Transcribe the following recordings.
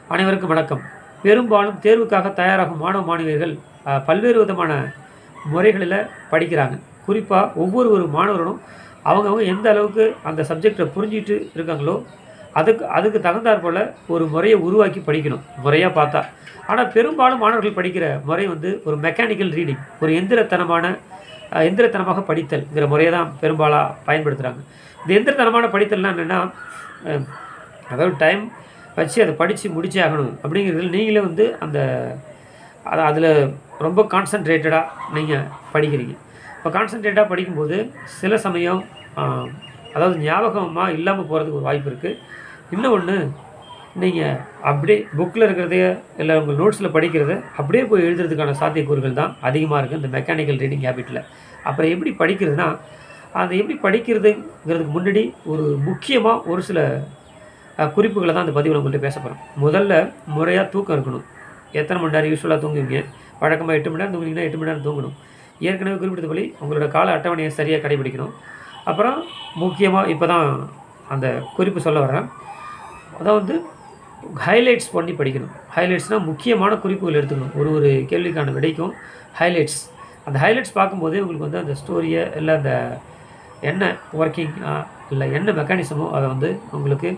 அனைவருக்கும் வணக்கம் பெரும்பாலும் தேர்வுக்காக தயாராகும் மாணவ மாணவியர்கள் அஹ், பல்வேறு விதமான முறைகளில் படிக்கிறாங்க குறிப்பாக ஒவ்வொரு ஒரு மாணவர்களும் அவங்கவுங்க எந்த அளவுக்கு அந்த சப்ஜெக்டை புரிஞ்சிட்டு இருக்காங்களோ அதுக்கு அதுக்கு தகுந்தாற் போல் ஒரு முறையை உருவாக்கி படிக்கணும் முறையாக பார்த்தா ஆனால் பெரும்பாலும் மாணவர்கள் படிக்கிற முறை வந்து ஒரு மெக்கானிக்கல் ரீடிங் ஒரு எந்திரத்தனமான அஹ், எந்திரத்தனமாக படித்தல்ங்கிற முறையை தான் பெரும்பாலாக பயன்படுத்துகிறாங்க இந்த எந்திரத்தனமான படித்தல்னா என்னென்னா அதாவது டைம் வச்சு அதை படித்து முடிச்சே ஆகணும் அப்படிங்கிறதுல நீங்களே வந்து அந்த அது அதில் ரொம்ப கான்சன்ட்ரேட்டடாக நீங்கள் படிக்கிறீங்க இப்போ கான்சன்ட்ரேட்டாக படிக்கும்போது சில சமயம் ஆஹ், அதாவது ஞாபகமாக இல்லாமல் போகிறதுக்கு ஒரு வாய்ப்பு இருக்குது இன்னொன்று நீங்கள் அப்படியே புக்கில் இருக்கிறதைய இல்லை உங்கள் நோட்ஸில் படிக்கிறத அப்படியே போய் எழுதுறதுக்கான சாத்தியக்கூறுகள் தான் அதிகமாக இருக்குது இந்த மெக்கானிக்கல் ரீடிங் ஹேபிட்டில் அப்புறம் எப்படி படிக்கிறதுனா அதை எப்படி படிக்கிறதுங்கிறதுக்கு முன்னாடி ஒரு முக்கியமாக ஒரு சில அஹ், குறிப்புகளை தான் அந்த பதிவில் உங்கள்கிட்ட பேச போகிறோம் முதல்ல முறையாக தூக்கம் இருக்கணும் எத்தனை மணி நேரம் யூஸ்வலாக தூங்குவீங்க வழக்கமாக எட்டு மணி நேரம் தூங்குனீங்கன்னா எட்டு மணி நேரம் தூங்கணும் ஏற்கனவே குறிப்பிட்டபடி உங்களோட கால அட்டவணையை சரியாக கடைபிடிக்கணும் அப்புறம் முக்கியமாக இப்போ தான் அந்த குறிப்பு சொல்ல வரேன் அதாவது ஹைலைட்ஸ் பண்ணி படிக்கணும் ஹைலைட்ஸ்னால் முக்கியமான குறிப்புகள் எடுத்துக்கணும் ஒரு ஒரு கேள்விக்கான விடைக்கும் ஹைலைட்ஸ் அந்த ஹைலைட்ஸ் பார்க்கும்போதே உங்களுக்கு வந்து அந்த ஸ்டோரியை இல்லை அந்த என்ன ஒர்க்கிங் இல்லை என்ன மெக்கானிசமோ அதை வந்து உங்களுக்கு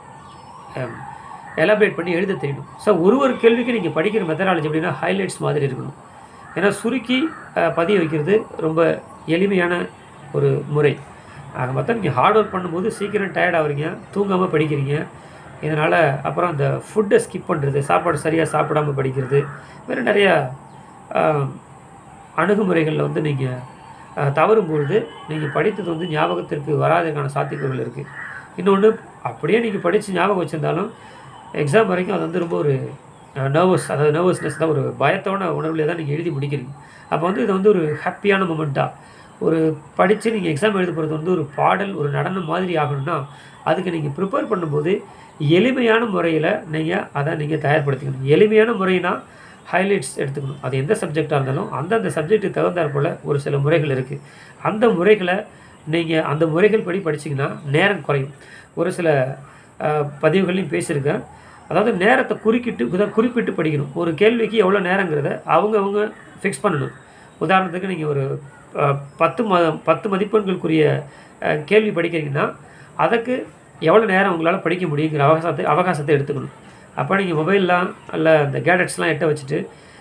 எலாபரேட் பண்ணி எழுத தெரியணும் ஸோ ஒரு ஒரு கேள்விக்கு நீங்கள் படிக்கிற மெத்தடாலஜி எப்படின்னா ஹைலைட்ஸ் மாதிரி இருக்கணும் ஏன்னா சுருக்கி அஹ், பதிய வைக்கிறது ரொம்ப எளிமையான ஒரு முறை ஆக மொத்தம் நீங்கள் ஹார்ட் ஒர்க் பண்ணும்போது சீக்கிரம் டயர்ட் ஆகுறீங்க தூங்காமல் படிக்கிறீங்க இதனால் அப்புறம் அந்த ஃபுட்டை ஸ்கிப் பண்ணுறது சாப்பாடு சரியாக சாப்பிடாம படிக்கிறது வேறு நிறையா அஹ், அணுகுமுறைகளில் வந்து நீங்கள் தவறும் பொழுது நீங்கள் படித்தது வந்து ஞாபகத்திற்கு வராததுக்கான சாத்தியக்கூறுகள் இருக்குது இன்னொன்று அப்படியே நீங்கள் படித்து ஞாபகம் வச்சுருந்தாலும் எக்ஸாம் வரைக்கும் அது வந்து ரொம்ப ஒரு நர்வஸ் அதாவது நர்வஸ்னஸ் தான் ஒரு பயத்தோட உணர்வுல தான் நீங்கள் எழுதி முடிக்கிறீங்க அப்போ வந்து இது வந்து ஒரு ஹாப்பியான மூமெண்ட்டாக ஒரு படித்து நீங்கள் எக்ஸாம் எழுத போகிறது வந்து ஒரு பாடல் ஒரு நடனம் மாதிரி ஆகணும்னா அதுக்கு நீங்கள் ப்ரிப்பேர் பண்ணும்போது எளிமையான முறையில் நீங்கள் அதை நீங்கள் தயார்படுத்திக்கணும் எளிமையான முறைனா ஹைலைட்ஸ் எடுத்துக்கணும் அது எந்த சப்ஜெக்டாக இருந்தாலும் அந்தந்த சப்ஜெக்ட்டுக்கு தகுந்தாற் போல் ஒரு சில முறைகள் இருக்குது அந்த முறைகளை நீங்கள் அந்த முறைகள் படி படிச்சீங்கன்னா நேரம் குறையும் ஒரு சில அஹ், பதிவுகள்லையும் பேசியிருக்கேன் அதாவது நேரத்தை குறுக்கிட்டு குத- குறிப்பிட்டு படிக்கணும் ஒரு கேள்விக்கு எவ்வளோ நேரங்கிறத அவங்கவங்க ஃபிக்ஸ் பண்ணணும் உதாரணத்துக்கு நீங்கள் ஒரு அஹ், பத்து ம பத்து மதிப்பெண்களுக்குரிய அஹ், கேள்வி படிக்கிறீங்கன்னா அதுக்கு எவ்வளோ நேரம் உங்களால் படிக்க முடியுங்கிற அவகாசத்தை அவகாசத்தை எடுத்துக்கணும் அப்போ நீங்கள் மொபைல்லாம் இல்லை இந்த கேடட்ஸ்லாம் எட்ட வச்சுட்டு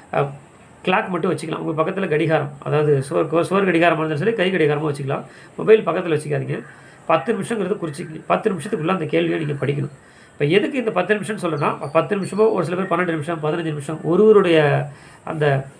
கிளாக் மட்டும் வச்சுக்கலாம் உங்கள் பக்கத்தில் கடிகாரம் அதாவது சுவர் கோ- சுவர் கடிகாரமாக இருந்தாலும் சரி கை கடிகாரமாக வச்சுக்கலாம் மொபைல் பக்கத்தில் வச்சுக்காதீங்க பத்து நிமிஷங்கிறது குறிச்சிக்க பத்து நிமிஷத்துக்குள்ளே அந்த கேள்வியை நீங்கள் படிக்கணும் இப்போ எதுக்கு இந்த பத்து நிமிஷம்னு சொல்லணும்னா பத்து நிமிஷமோ ஒரு சில பேர் பன்னெண்டு நிமிஷம் பதினஞ்சு நிமிஷம் ஒருவருடைய அந்த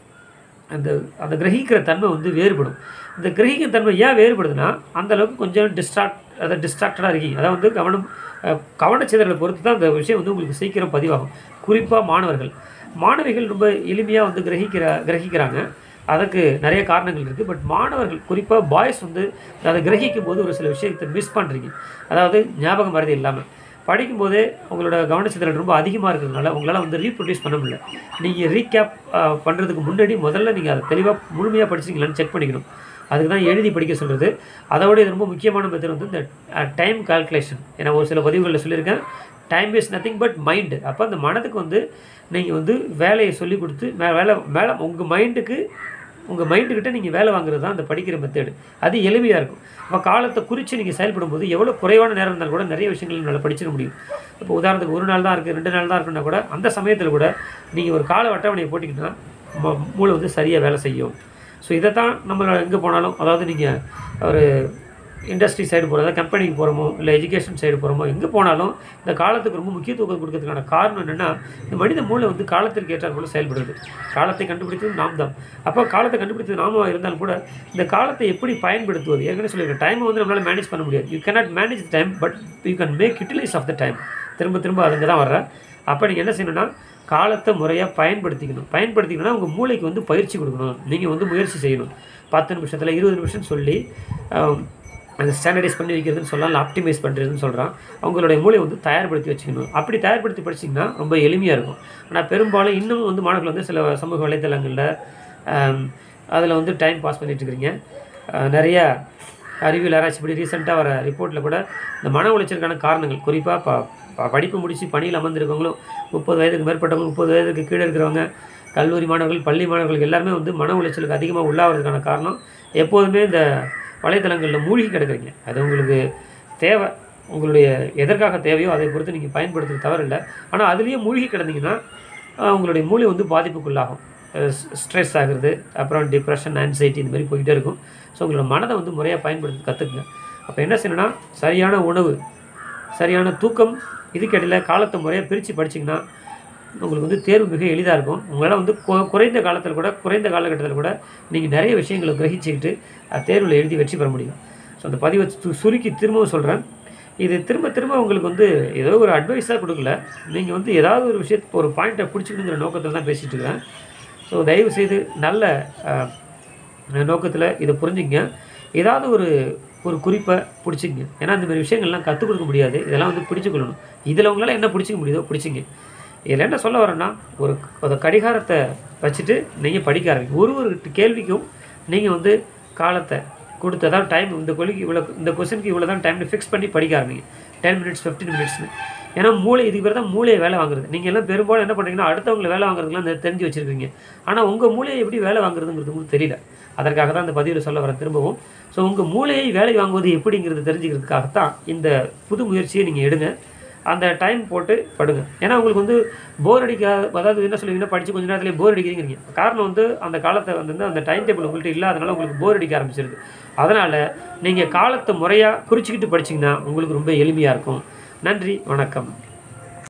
அந்த அந்த கிரகிக்கிற தன்மை வந்து வேறுபடும் இந்த கிரகிக்கிற தன்மை ஏன் வேறுபடுதுன்னா அந்த அளவுக்கு கொஞ்சம் டிஸ்ட்ராக்ட் அதை டிஸ்ட்ராக்டடாக இருக்கீங்க அதாவது வந்து கவனம் அஹ், கவனச்சிதறலை பொறுத்து தான் அந்த விஷயம் வந்து உங்களுக்கு சீக்கிரம் பதிவாகும் குறிப்பாக மாணவர்கள் மாணவிகள் ரொம்ப எளிமையாக வந்து கிரகிக்கிற கிரகிக்கிறாங்க அதுக்கு நிறைய காரணங்கள் இருக்குது பட் மாணவர்கள் குறிப்பாக பாய்ஸ் வந்து அதை கிரகிக்கும் போது ஒரு சில விஷயத்தை மிஸ் பண்ணுறீங்க அதாவது ஞாபகம் மறதி இல்லாமல் படிக்கும்போதே உங்களோட கவனச்சிதறல் ரொம்ப அதிகமாக இருக்கிறதுனால உங்களால் வந்து ரீப்ரொடியூஸ் பண்ண முடியல நீங்கள் ரீகேப் பண்ணுறதுக்கு முன்னாடி முதல்ல நீங்கள் அதை தெளிவாக முழுமையாக படிச்சிங்களான்னு செக் பண்ணிக்கணும் அதுக்கு தான் எழுதி படிக்க சொல்கிறது அதோட இது ரொம்ப முக்கியமான மெத்தட் வந்து இந்த டைம் கால்குலேஷன் ஏன்னா ஒரு சில பதிவுகளில் சொல்லியிருக்கேன் time is nothing but mind அப்போ அந்த மனதுக்கு வந்து நீங்கள் வந்து வேலையை சொல்லி கொடுத்து மே வேலை மேலே உங்கள் மைண்டுக்கு உங்கள் மைண்டுக்கிட்ட நீங்கள் வேலை வாங்குறது தான் அந்த படிக்கிற மெத்தேடு அது எளிமையாக இருக்கும் அப்போ காலத்தை குறித்து நீங்கள் செயல்படும் போது எவ்வளோ குறைவான நேரம் இருந்தாலும் கூட நிறைய விஷயங்கள் உங்களால் படிச்சிட முடியும் இப்போ உதாரணத்துக்கு ஒரு நாள் தான் இருக்குது ரெண்டு நாள் தான் இருக்குன்னா கூட அந்த சமயத்தில் கூட நீங்கள் ஒரு கால அட்டவணையை போட்டிங்கன்னா ம- மூளை வந்து சரியாக வேலை செய்யும் ஸோ இதை தான் நம்ம எங்கே போனாலும் அதாவது நீங்கள் ஒரு இண்டஸ்ட்ரி சைடு போகிறதா கம்பெனிக்கு போகிறோமோ இல்லை எஜுகேஷன் சைடு போகிறோமோ எங்கே போனாலும் இந்த காலத்துக்கு ரொம்ப முக்கியத்துவம் கொடுக்கறதுக்கான காரணம் என்னென்னா இந்த மனித மூளை வந்து காலத்திற்கு ஏற்றாற் போல செயல்படுது காலத்தை கண்டுபிடித்தது நாம் தான் அப்போ காலத்தை கண்டுபிடித்தது நாம இருந்தாலும் கூட இந்த காலத்தை எப்படி பயன்படுத்துவது ஏற்கனவே சொல்லியிருக்கேன் டைமை வந்து நம்மளால் மேனேஜ் பண்ண முடியாது you cannot manage the time but you can make utilize of the time திரும்ப திரும்ப அதுங்க தான் வர்றேன் அப்போ நீங்கள் என்ன செய்யணும்னா காலத்தை முறையாக பயன்படுத்திக்கணும் பயன்படுத்திக்கணும்னா உங்கள் மூளைக்கு வந்து பயிற்சி கொடுக்கணும் நீங்கள் வந்து முயற்சி செய்யணும் பத்து நிமிஷத்தில் இருபது நிமிஷம் சொல்லி ஆம், அந்த ஸ்டாண்டர்டைஸ் பண்ணி வைக்கிறதுன்னு சொல்லலாம் இல்லை ஆப்டிமைஸ் பண்ணுறதுன்னு சொல்கிறான் அவங்களுடைய மூளை வந்து தயார்படுத்தி வச்சுக்கணும் அப்படி தயார்படுத்தி படிச்சிங்கன்னா ரொம்ப எளிமையாக இருக்கும் ஆனால் பெரும்பாலும் இன்னும் வந்து மாணவர்கள் வந்து சில சமூக வலைத்தளங்களில் அதில் வந்து டைம் பாஸ் பண்ணிட்டு இருக்கிறீங்க அஹ், நிறைய அறிவியல் ஆராய்ச்சிப்படி ரீசெண்டாக வர ரிப்போர்ட்டில் கூட இந்த மன உளைச்சலுக்கான காரணங்கள் குறிப்பாக இப்போ ப- படிப்பு முடித்து பணியில் அமர்ந்திருக்கவங்களும் முப்பது வயதுக்கு மேற்பட்டவங்க முப்பது வயதுக்கு கீழே இருக்கிறவங்க கல்லூரி மாணவர்கள் பள்ளி மாணவர்கள் எல்லாருமே வந்து மன உளைச்சலுக்கு அதிகமாக உள்ளாகிறதுக்கான காரணம் எப்போதுமே இந்த வலைத்தளங்களில் மூழ்கி கிடக்குறீங்க அது உங்களுக்கு தேவை உங்களுடைய எதற்காக தேவையோ அதை பொறுத்து நீங்கள் பயன்படுத்துறது தவறில்லை ஆனால் அதுலேயே மூழ்கி கிடந்தீங்கன்னா ஆஹ், உங்களுடைய மூளை வந்து பாதிப்புக்குள்ளாகும் ஸ்ட்ரெஸ் ஆகுறது அப்புறம் டிப்ரெஷன் ஆன்சைட்டி இந்த மாதிரி போய்கிட்டே இருக்கும் ஸோ உங்களோட மனதை வந்து முறையாக பயன்படுத்தி கற்றுக்குங்க அப்போ என்ன செய்யணும்னா சரியான உணவு சரியான தூக்கம் இதுக்கிடையில் காலத்தை முறையாக பிரித்து படிச்சிங்கன்னா உங்களுக்கு வந்து தேர்வு மிக எளிதாக இருக்கும் உங்களால் வந்து கு- குறைந்த காலத்தில் கூட குறைந்த காலகட்டத்தில் கூட நீங்கள் நிறைய விஷயங்களை கிரகிச்சுக்கிட்டு அஹ், தேர்வில் எழுதி வெற்றி பெற முடியும் ஸோ அந்த பதிவை சு- சுருக்கி திரும்பவும் சொல்கிறேன் இது திரும்ப திரும்ப உங்களுக்கு வந்து ஏதோ ஒரு அட்வைஸாக கொடுக்கல நீங்கள் வந்து ஏதாவது ஒரு விஷயத்துக்கு ஒரு பாயிண்ட்டை பிடிச்சிக்கணுங்கிற நோக்கத்தில் தான் பேசிகிட்டு இருக்கிறேன் ஸோ தயவு செய்து நல்ல நோக்கத்தில் இதை புரிஞ்சுங்க ஏதாவது ஒரு ஒரு குறிப்பை பிடிச்சிங்க ஏன்னா இந்த மாதிரி விஷயங்கள்லாம் கற்றுக் கொடுக்க முடியாது இதெல்லாம் வந்து பிடிச்சிக்கொள்ளணும் இதில் உங்களால் என்ன பிடிச்சிக்க முடியுதோ பிடிச்சிங்க இதில் என்ன சொல்ல வரேன்னா ஒரு ஒரு கடிகாரத்தை வச்சுட்டு நீங்கள் படிக்க ஆரம்பிங்க ஒரு ஒரு கேள்விக்கும் நீங்கள் வந்து காலத்தை கொடுத்து அதாவது டைம் இந்த கொலிக்கு இவ்வளோ இந்த கொஸ்டினுக்கு இவ்வளோ தான் டைம்னு ஃபிக்ஸ் பண்ணி படிக்க ஆரம்பிங்க டென் மினிட்ஸ் ஃபிஃப்டீன் மினிட்ஸ்னு ஏன்னா மூளை இதுக்கு பேர் தான் மூளையை வேலை வாங்குறது நீங்கள் எல்லாம் பெரும்பாலும் என்ன பண்ணுறீங்கன்னா அடுத்தவங்களை வேலை வாங்குறதுக்குலாம் தெ- தெரிஞ்சு வச்சுருக்கீங்க ஆனால் உங்கள் மூளையை எப்படி வேலை வாங்குறதுங்கிறது உங்களுக்கு தெரியல அதற்காக தான் இந்த பதிவில் சொல்ல வரேன் திரும்பவும் ஸோ உங்கள் மூளையை வேலை வாங்குவது எப்படிங்கிறது தெரிஞ்சுக்கிறதுக்காகத்தான் இந்த புது முயற்சியை நீங்கள் எடுங்க அந்த டைம் போட்டு படுங்க ஏன்னா உங்களுக்கு வந்து போர் அடிக்க அதாவது என்ன சொல்லுவீங்கன்னா படித்து கொஞ்ச நேரத்துலேயே போர் அடிக்கிறீங்க காரணம் வந்து அந்த காலத்தை வந்து அந்த டைம் டேபிள் உங்கள்கிட்ட இல்லாதனால உங்களுக்கு போர் அடிக்க ஆரம்பிச்சிருது அதனால் நீங்கள் காலத்தை முறையாக குறிச்சிக்கிட்டு படிச்சிங்கன்னா உங்களுக்கு ரொம்ப எளிமையாக இருக்கும் நன்றி வணக்கம்